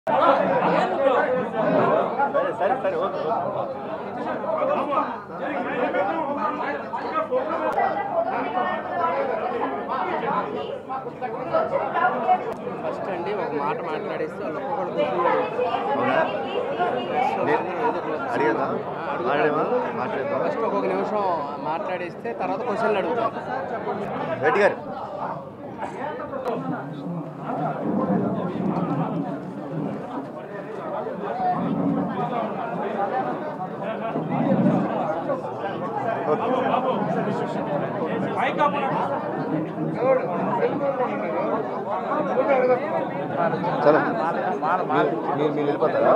సరే సరే okay first అండి ఒక మాట మాట్లాడేస్తే వాళ్ళు ఒక్కొక్కరు అవునా అడిగదా మాట్లాడేమా మాట్లాడేద్దాం ఫస్ట్ ఒక్కొక్క నిమిషం మాట్లాడేస్తే తర్వాత క్వశ్చన్లు అడుగుతారు రెడ్డి గారు చలో మీరు మీరు వెళ్ళిపోతారా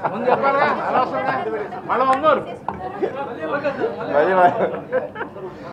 మళ్ళీ